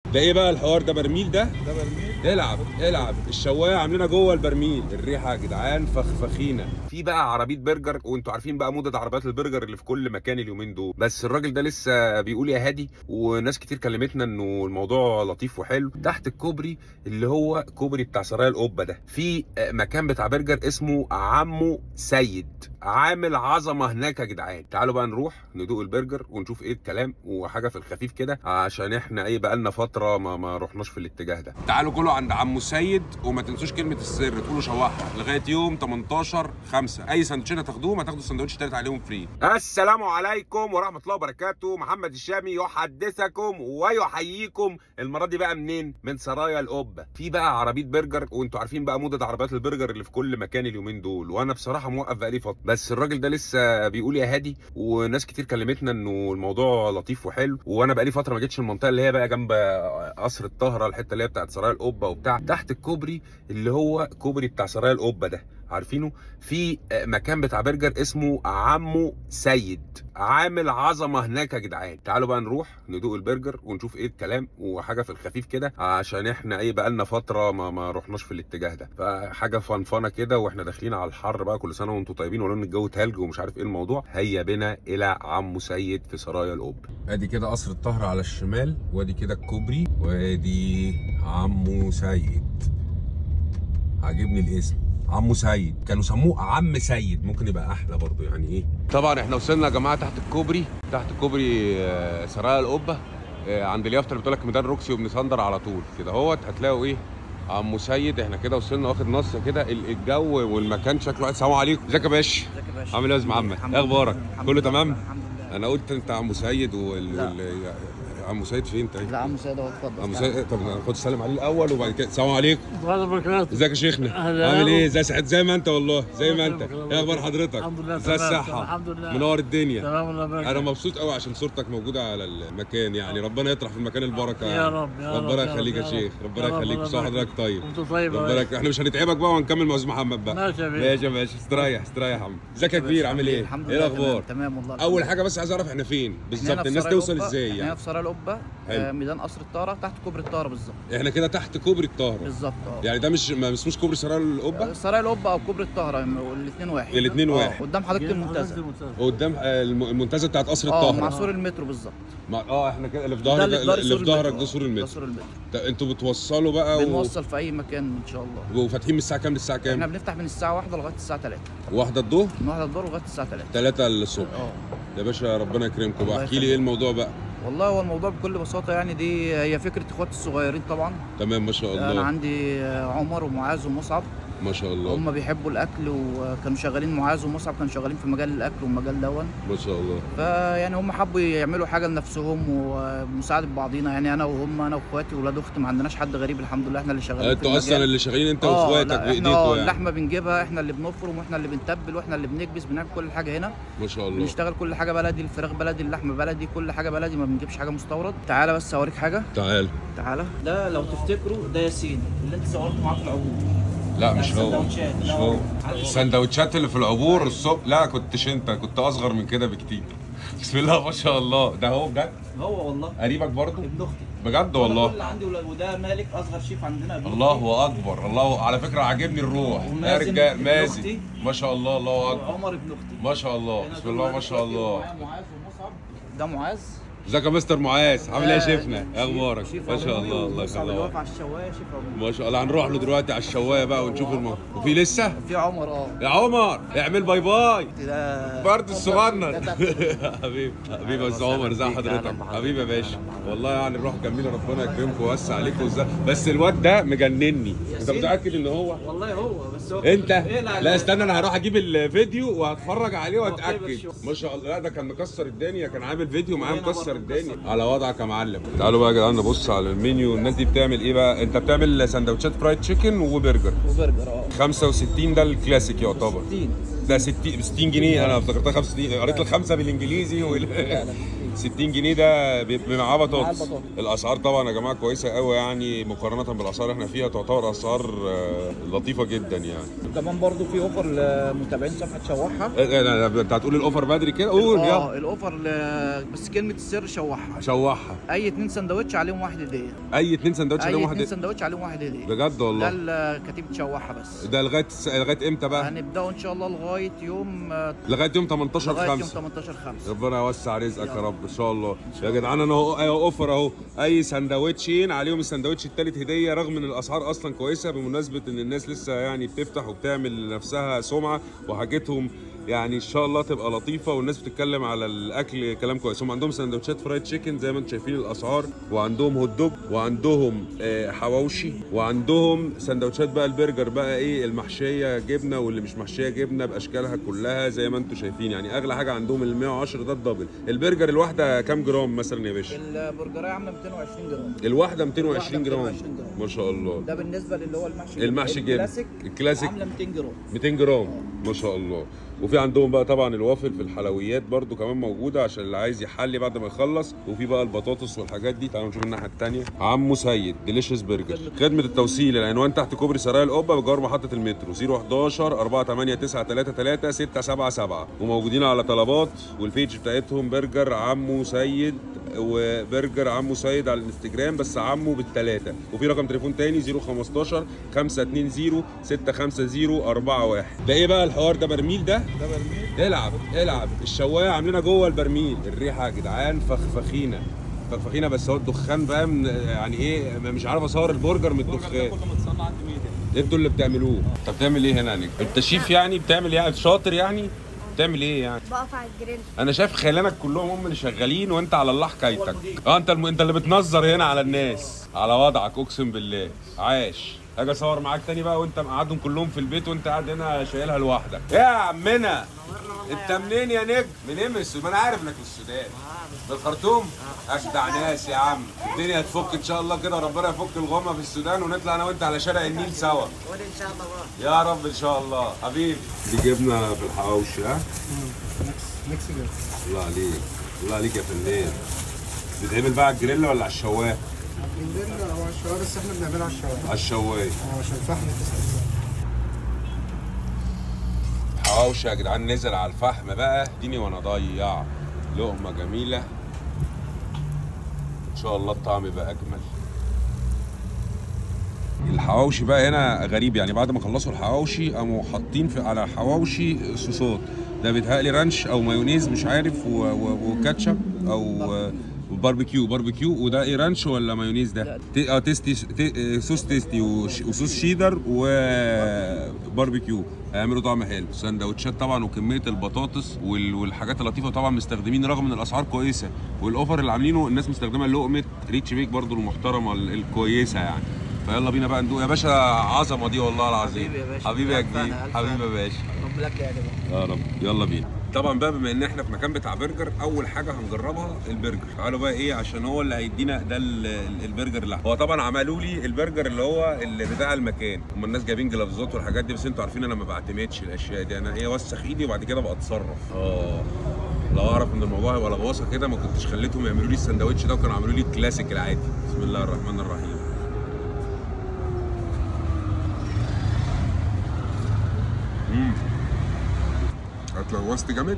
ده ايه بقى الحوار ده برميل ده ده برميل العب العب الشوايه عاملينها جوه البرميل الريحه يا جدعان فخفخينه في بقى عربيه برجر وانتوا عارفين بقى موضه عربيات البرجر اللي في كل مكان اليومين دول بس الراجل ده لسه بيقول يا هادي وناس كتير كلمتنا انه الموضوع لطيف وحلو تحت الكوبري اللي هو كوبري بتاع سرايا القبه ده في مكان بتاع برجر اسمه عمو سيد عامل عظمه هناك يا جدعان تعالوا بقى نروح ندوق البرجر ونشوف ايه الكلام وحاجه في الخفيف كده عشان احنا ايه بقالنا فتره ما, ما رحناش في الاتجاه ده تعالوا كلوا عند عمو سيد وما تنسوش كلمه السر تقولوا شواحه لغايه يوم 18 5 اي سندوتشين هتاخدوهم هتاخدوا السندوتش تالت عليهم فري السلام عليكم ورحمه الله وبركاته محمد الشامي يحدثكم ويحييكم المره دي بقى منين من سرايا القبه في بقى عربيه برجر وانتوا عارفين بقى موضه عربيات البرجر اللي في كل مكان اليومين دول وانا بصراحه موقف بقالي فتره بس الراجل ده لسه بيقول يا هادي وناس كتير كلمتنا انه الموضوع لطيف وحلو وانا بقالي فتره ما جيتش المنطقه اللي هي بقى جنب قصر الطهره الحته اللي هي بتاعت سرايا القبه وبتاع تحت الكوبري اللي هو كوبري بتاع سرايا القبه ده عارفينه في مكان بتاع برجر اسمه عمو سيد عامل عظمه هناك يا جدعان تعالوا بقى نروح ندوق البرجر ونشوف ايه الكلام وحاجه في الخفيف كده عشان احنا ايه بقالنا فتره ما, ما رحناش في الاتجاه ده فحاجه فنفنه كده واحنا داخلين على الحر بقى كل سنه وانتم طيبين ولون الجو تلج ومش عارف ايه الموضوع هيا بنا الى عمو سيد في سرايا القب ادي كده قصر الطهر على الشمال وادي كده الكوبري وادي عمو سيد عاجبني الاسم عمو سيد كانوا سموه عم سيد ممكن يبقى احلى برضو يعني ايه طبعا احنا وصلنا يا جماعه تحت الكوبري تحت كوبري سرايا القبه عند اليافطه اللي بتقول لك ميدان روكسي وابن سندر على طول كده اهوت هتلاقوا ايه عمو سيد احنا كده وصلنا واخد نص كده الجو والمكان شكله السلام عليكم ازيك يا باشا ازيك يا باشا عامل ايه يا استاذ محمد الحمد ايه لله. اخبارك الحمد كله لله. تمام الحمد لله انا قلت انت عمو سيد وال, لا. وال... عمو سيد فين طيب لا عم سيد اهو اتفضل عمو تعال. سيد طب ناخد سلم عليه الاول وبعد كده السلام عليكم الله وبركاته ازيك يا شيخنا أهلا. عامل ايه ازي سعد زي ما انت والله زي ما انت الله ايه اخبار يكرمك. حضرتك الحمد لله ازي تمام. الصحه الحمد لله. منور الدنيا تمام الله يبارك انا فيك. مبسوط قوي عشان صورتك موجوده على المكان يعني ربنا يطرح في المكان البركه يا رب يا رب ربنا يا يخليك رب يا يا شيخ رب. ربنا يا رب، يخليك الله صح يبارك حضرتك طيب وانت طيب يا ربنا باشا. يك- احنا مش هنتعبك بقى وهنكمل مع استاذ محمد بقى ماشي يا بيه. ماشي يا باشا استريح استريح يا عم ازيك يا كبير عامل ايه الحمد ايه لله الاخبار تمام, تمام والله اول الحمد حاجه بس عايز اعرف احنا فين لله. بالظبط احنا في الناس سرايا توصل القبة. ازاي احنا يعني في سرايا القبه حلو. آه، ميدان قصر الطاره تحت كوبري الطاره بالظبط احنا كده تحت كوبري الطاهره بالظبط اه يعني ده مش ما اسموش كوبري سرايا القبه سرايا القبه او كوبري الطهره الاثنين واحد الاتنين آه، واحد. قدام حديقه جينا المنتزه المنتزه. قدام آه، الم- المنتزه بتاعت قصر اه مع الطاهره سور المترو بالظبط مع- اه احنا كده اللي في ده ظهرك اللي في ظهر اللي سور في ظهرك المترو. ده سور ده المترو سور المترو ده انتوا بتوصلوا بقى و... بنوصل في اي مكان ان شاء الله وفاتحين من الساعه كام للساعه احنا كام؟ بنفتح من الساعه 1 لغايه الساعه 3 واحدة الظهر من 1 الظهر لغايه الساعه 3 3 الصبح اه يا باشا ربنا يكرمكم بقى الله احكي لي يخليك. ايه الموضوع بقى والله هو الموضوع بكل بساطه يعني دي هي فكره اخواتي الصغيرين طبعا تمام ما شاء انا الله عندي عمر ومعاذ ومصعب ما شاء الله هم بيحبوا الاكل وكانوا شغالين معاذ ومصعب كانوا شغالين في مجال الاكل والمجال دون ما شاء الله فيعني هم حبوا يعملوا حاجه لنفسهم ومساعده بعضينا يعني انا وهم انا واخواتي واولاد اختي ما عندناش حد غريب الحمد لله احنا اللي شغالين في انتوا اصلا المجال. اللي شغالين انت آه، واخواتك لا، احنا بايديكوا اه يعني اللحمه بنجيبها احنا اللي بنفرم واحنا اللي بنتبل واحنا اللي بنكبس بنعمل كل حاجه هنا ما شاء الله بنشتغل كل حاجه بلدي الفراخ بلدي اللحمه بلدي كل حاجه بلدي ما بنجيبش حاجه مستورد تعالى بس اوريك حاجه تعال تعالى ده لو تفتكروا ده ياسين اللي انت صورته معاه في العبور لا مش هو السندوتشات. مش لا، هو عارف. السندوتشات اللي في العبور الصبح لا كنتش انت كنت اصغر من كده بكتير بسم الله ما شاء الله ده هو بجد هو والله قريبك برضه ابن اختي بجد أنا كل والله اللي عندي ولاد وده مالك اصغر شيف عندنا ابن أختي. الله اكبر الله على فكره عاجبني الروح يا ومازن رجال ابن مازن أختي. ما شاء الله الله اكبر وعمر ابن اختي ما شاء الله هنا بسم دول الله ما ولاد شاء أختي الله ومعايا معاذ ومصعب ده معاذ ازيك يا مستر معاذ عامل ايه يا ده شيفنا شيف- ايه اخبارك شيف ما شاء عمومي الله الله ومصعب اللي واقف يخليك على الشوايه شيف عمومي ما شاء الله هنروح له دلوقتي على الشوايه بقى ونشوف الم... وفي لسه في عمر اه يا عمر اعمل باي باي ده برد الصغنن ده تحت. حبيبي حبيبي يا استاذ عمر ازي حضرتك حبيبي يا باشا والله يعني الروح جميله ربنا يكرمكم ويوسع عليكم وازاي بس الواد ده مجنني انت متاكد ان هو والله هو بس هو انت إيه لا لا استنى انا هروح اجيب الفيديو وهتفرج عليه كبر واتاكد شوية. ما شاء الله لا ده كان مكسر الدنيا كان عامل فيديو معاه مكسر الدنيا على وضعك يا معلم تعالوا بقى يا جدعان نبص على المنيو الناس دي بتعمل ايه بقى انت بتعمل سندوتشات فرايد تشيكن وبرجر وبرجر اه 65 ده الكلاسيك يعتبر 60 ده 60 60 جنيه انا افتكرتها 65 قريت الخمسه بالانجليزي وال... لا لا 60 جنيه ده بيبقى معاه بطاطس البطاطس. الاسعار طبعا يا جماعه كويسه قوي يعني مقارنه بالاسعار اللي احنا فيها تعتبر اسعار آه، لطيفه جدا يعني كمان برضو في اوفر لمتابعين صفحه شوحها إيه، إيه، انت هتقول الاوفر بدري كده قول يلا اه الاوفر ل... بس كلمه السر شوحها شوحها اي اتنين سندوتش عليهم واحد هديه اي اتنين سندوتش اي عليهم اتنين واحد سندوتش عليهم واحد هديه بجد ده والله ال- كتيبه شوحها بس ده لغايه لغايه امتى بقى هنبداوا ان شاء الله لغايه يوم آه، لغايه يوم 18 لغايه يوم 5 18 5 ربنا يوسع رزقك يا رب ان شاء الله يا جدعان انا اهو ايوه اوفر اهو اي سندوتشين عليهم السندوتش التالت هديه رغم ان الاسعار اصلا كويسه بمناسبه ان الناس لسه يعني بتفتح وبتعمل لنفسها سمعه وحاجتهم يعني ان شاء الله تبقى لطيفه والناس بتتكلم على الاكل كلام كويس هم عندهم سندوتشات فرايد تشيكن زي ما انتم شايفين الاسعار وعندهم هوت دوج وعندهم آه، حواوشي وعندهم سندوتشات بقى البرجر بقى ايه المحشيه جبنه واللي مش محشيه جبنه باشكالها كلها زي ما انتم شايفين يعني اغلى حاجه عندهم ال 110 ده الدبل البرجر الواحده كام جرام مثلا يا باشا البرجريه عامله 220 جرام الواحده 220 جرام 220 جرام. ما شاء الله ده بالنسبه للي هو المحشي المحشي جبن. الكلاسيك الكلاسيك. عامله 200 جرام 200 جرام ما شاء الله وفي عندهم بقى طبعا الوافل في الحلويات برضو كمان موجوده عشان اللي عايز يحلي بعد ما يخلص وفي بقى البطاطس والحاجات دي تعالوا نشوف الناحيه الثانيه عمو سيد ديليشيس برجر خدمه التوصيل العنوان تحت كوبري سرايا القبه بجوار محطه المترو 011 48933 677 وموجودين على طلبات والبيج بتاعتهم برجر عمو سيد وبرجر عمو سيد على الانستجرام بس عمو بالثلاثه وفي رقم تليفون تاني 015 520 650 41 ده ايه بقى الحوار ده برميل ده ده برميل العب العب الشوايه عاملينها جوه البرميل الريحه يا جدعان فخفخينه فخفخينه بس هو الدخان فاهم يعني ايه مش عارف اصور البرجر من الدخان كله متصنع عند ميديا انتوا اللي بتعملوه انت بتعمل ايه هنا يا نجم انت شيف يعني بتعمل ايه شاطر يعني بتعمل ايه يعني بقف على الجريل انا شايف خلانك كلهم هم اللي شغالين وانت على الله حكايتك اه انت الم... انت اللي بتنظر هنا على الناس على وضعك اقسم بالله عاش اجي اصور معاك تاني بقى وانت مقعدهم كلهم في البيت وانت قاعد هنا شايلها لوحدك ايه يا عمنا انت منين يا نجم منين من السودان ما انا عارف انك من السودان من الخرطوم اجدع ناس يا عم الدنيا هتفك ان شاء الله كده وربنا يفك الغمه في السودان ونطلع انا وانت على شارع النيل سوا وان شاء الله بقى يا رب ان شاء الله حبيبي دي جبنه في الحواوشي ها ميكس جدا الله عليك الله عليك يا فنان بتتعمل بقى على الجريل ولا على الشوايه عندنا هو الشوايه بس احنا بنعملها على الشوايه على الشوايه اه عشان الفحم تسخن حواوشي يا جدعان نزل على الفحم بقى اديني وانا ضيع لقمه جميله ان شاء الله الطعم يبقى اجمل الحواوشي بقى هنا غريب يعني بعد ما خلصوا الحواوشي قاموا حاطين في على الحواوشي صوصات ده بيتهيألي رانش او مايونيز مش عارف و- و- وكاتشب او باربيكيو باربيكيو وده ايه رانش ولا مايونيز ده؟ لا. تي- اه تيستي تي- صوص تيستي وش- وصوص شيدر وباربيكيو هيعملوا طعم حلو سندوتشات طبعا وكميه البطاطس وال- والحاجات اللطيفه طبعا مستخدمين رغم ان الاسعار كويسه والاوفر اللي عاملينه الناس مستخدمه لقمه ريتش بيك برضو المحترمه ال- الكويسه يعني فيلا بينا بقى ندوق يا باشا عظمه دي والله العظيم حبيبي يا باشا. حبيبي يا ألف كبير هنا، ألف حبيبي هنا. يا باشا رب لك يا جماعه يا رب يلا بينا طبعا بقى بما ان احنا في مكان بتاع برجر اول حاجه هنجربها البرجر تعالوا بقى ايه عشان هو اللي هيدينا ده ال- ال- البرجر اللي هو طبعا عملوا لي البرجر اللي هو اللي بتاع المكان هم الناس جايبين جلافزات والحاجات دي بس انتوا عارفين انا ما بعتمدش الاشياء دي انا ايه اوسخ ايدي وبعد كده بقى اتصرف اه لو اعرف ان الموضوع هيبقى لغوصه كده ما كنتش خليتهم يعملوا لي السندوتش ده وكانوا عملوا لي الكلاسيك العادي بسم الله الرحمن الرحيم امم اتلغوصت جامد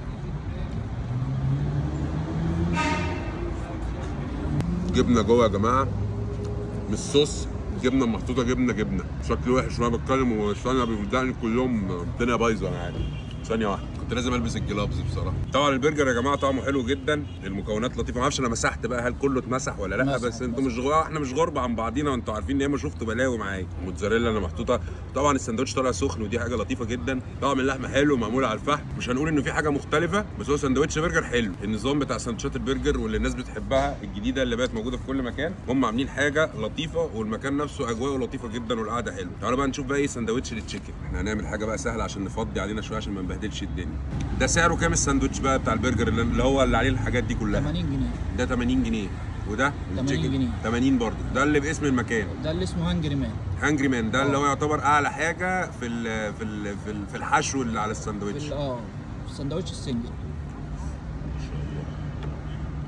جبنه جوه يا جماعه مش صوص جبنه محطوطه جبنه جبنه شكلي وحش وانا بتكلم والثانيه بيبدأني كلهم الدنيا بايظه انا عارف ثانيه واحده كنت لازم البس الجلافز بصراحه طبعا البرجر يا جماعه طعمه حلو جدا المكونات لطيفه ما اعرفش انا مسحت بقى هل كله اتمسح ولا لا مسح، بس انتوا مش غ... احنا مش غرب عن بعضينا وانتوا عارفين ياما شفتوا بلاوي معايا موتزاريلا انا محطوطه طبعا السندوتش طالع سخن ودي حاجه لطيفه جدا طعم اللحمه حلو معمول على الفحم مش هنقول انه في حاجه مختلفه بس هو سندوتش برجر حلو النظام بتاع سندوتشات البرجر واللي الناس بتحبها الجديده اللي بقت موجوده في كل مكان هم عاملين حاجه لطيفه والمكان نفسه اجواءه لطيفه جدا والقعده حلوه تعالوا بقى نشوف بقى ايه سندوتش للتشيكن احنا هنعمل حاجه بقى سهله عشان نفضي علينا شويه عشان ما نبهدلش الدنيا ده سعره كام الساندوتش بقى بتاع البرجر اللي اللي هو اللي عليه الحاجات دي كلها 80 جنيه ده 80 جنيه وده 80 التشيكن جنيه. 80 برضه ده اللي باسم المكان ده اللي اسمه هانجري مان هانجري مان ده اللي هو يعتبر اعلى حاجه في ال في ال في, ال في الحشو اللي على في الساندوتش ال- اه السندوتش السنجل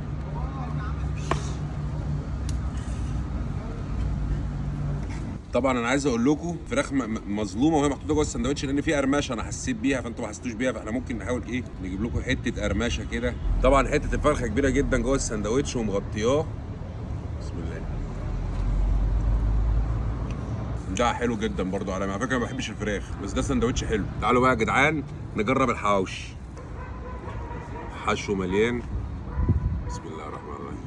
طبعا انا عايز اقول لكم فراخ م- م- مظلومه وهي محطوطه جوه السندوتش لان في قرمشه انا حسيت بيها فانتوا ما حسيتوش بيها فاحنا ممكن نحاول ايه نجيب لكم حته قرمشه كده طبعا حته الفرخه كبيره جدا جوه السندوتش ومغطياه بسم الله ده حلو جدا برضو على على فكره ما بحبش الفراخ بس ده سندوتش حلو تعالوا بقى يا جدعان نجرب الحواوشي حشو مليان بسم الله الرحمن الرحيم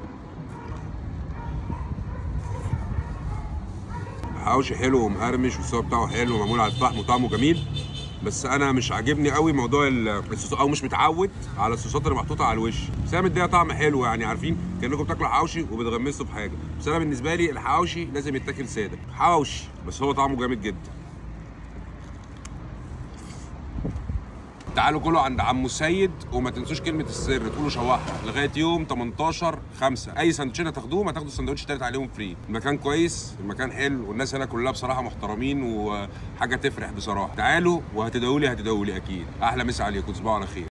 الحواوشي حلو ومقرمش والسوا بتاعه حلو ومعمول على الفحم وطعمه جميل بس انا مش عاجبني قوي موضوع ال- الصوص او مش متعود على الصوصات اللي محطوطه على الوش بس هي مديها طعم حلو يعني عارفين كانكم بتاكلوا حواوشي وبتغمسوا في حاجه بس انا بالنسبه لي الحواوشي لازم يتاكل ساده حواوشي بس هو طعمه جامد جدا تعالوا كلوا عند عمو سيد وما تنسوش كلمه السر تقولوا شواحه لغايه يوم 18 5 اي سندوتشين هتاخدوهم هتاخدوا السندوتش التالت عليهم فري المكان كويس المكان حلو والناس هنا كلها بصراحه محترمين وحاجه تفرح بصراحه تعالوا وهتدعوا لي هتدعوا لي اكيد احلى مسا عليكم تصبحوا على خير